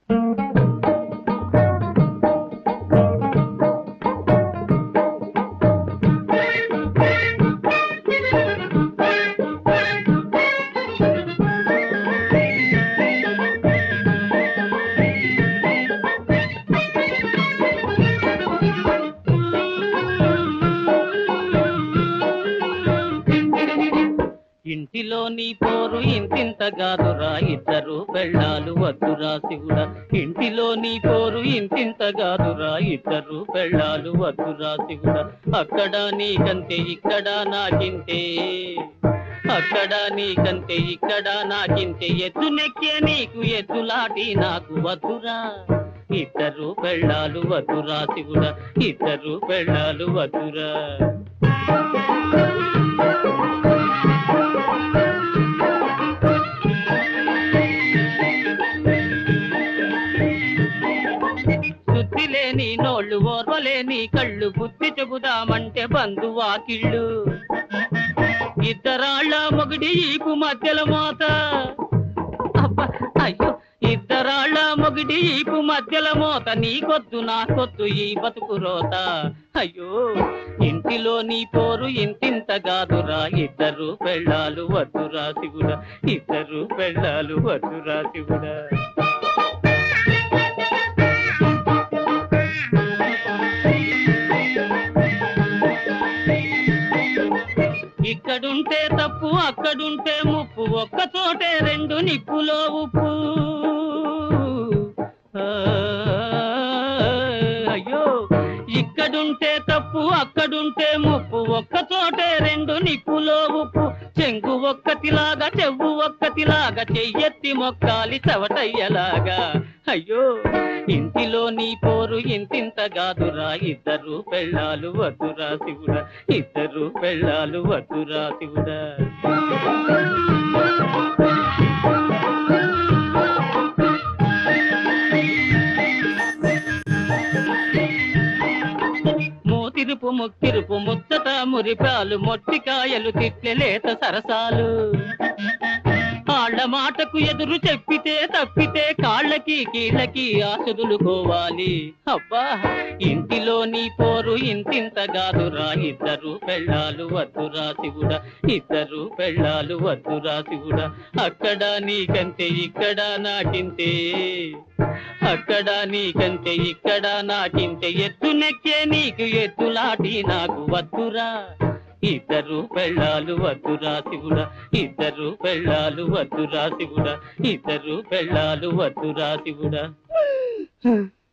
ఇంటిలో నీ పోరు ఇంతింత గాదురా ఇద్దరు పెళ్ళాలు వద్దురా శివుడా ఇంటిలో నీ పోరు ఇంతింత గాదురా ఇద్దరు పెళ్ళాలు వద్దురా శివుడా అక్కడ నీకంతే ఇక్కడ నాకింతే అక్కడ నీకంతే ఇక్కడ నాకింతే ఎత్తు నెక్కే నీకు ఎత్తులాటి నాకు వద్దురా ఇద్దరు పెళ్ళాలు వద్దురా శివుడా ఇద్దరు పెళ్ళాలు వద్దురా శుద్ధి లేని నోళ్ళు ఓర్వలేని కళ్ళు బుద్ధి చెబుదామంటే బంధువాకిళ్ళు ఇద్దరాళ్ళ మొగుడి ఈపు మధ్యల మోత అబ్బా అయ్యో ఇద్దరాళ్ళ మొగుడి ఈపు మధ్యల మోత నీకొద్దు నాకొద్దు ఈ బతుకు రోత అయ్యో ఇంటిలో నీ పోరు ఇంతింత కాదురా ఇద్దరు పెళ్ళాలు వద్దురా శివుడా ఇద్దరు పెళ్ళాలు వద్దురా శివుడా ఇక్కడుంటే తప్పు అక్కడుంటే ముప్పు ఒక్క చోటే రెండు నిప్పులో ఉప్పు ఆ, అయ్యో ఇక్కడుంటే తప్పు అక్కడుంటే ముప్పు ఒక్క చోటే రెండు నిప్పులో ఉప్పు చెంగు ఒక్కతిలాగా చెవు ఒక్కతిలాగా చెయ్యెత్తి మొక్కాలి చవటయ్యలాగా అయ్యో ఇంటిలో నీ పోరు ఇంతింత గాదురా ఇద్దరు పెళ్ళాలు వద్దురా శివుడా ఇద్దరు పెళ్ళాలు వద్దురా శివుడా మూతిరుపు ముక్తిరుపు ముచ్చట మురిపాలు మొట్టికాయలు తిట్లెలేత సరసాలు కాళ్ళ మాటకు ఎదురు చెప్పితే తప్పితే కాళ్ళకి కీళ్ళకి ఆసుదులుకోవాలి అబ్బా ఇంటిలో నీ పోరు ఇంతింత గాదురా ఇద్దరు పెళ్ళాలు వద్దురా శివుడా ఇద్దరు పెళ్ళాలు వద్దురా శివుడా అక్కడ నీకంతే ఇక్కడ నాకింతే అక్కడ నీకంతే ఇక్కడ నాకింతే ఎత్తు నెక్కే నీకు ఎత్తులాటి నాకు వద్దురా ఇద్దరు పెళ్ళాలు వద్దురా శివుడా ఇద్దరు పెళ్ళాలు వద్దురా శివుడా ఇద్దరు పెళ్ళాలు వద్దురా శివుడా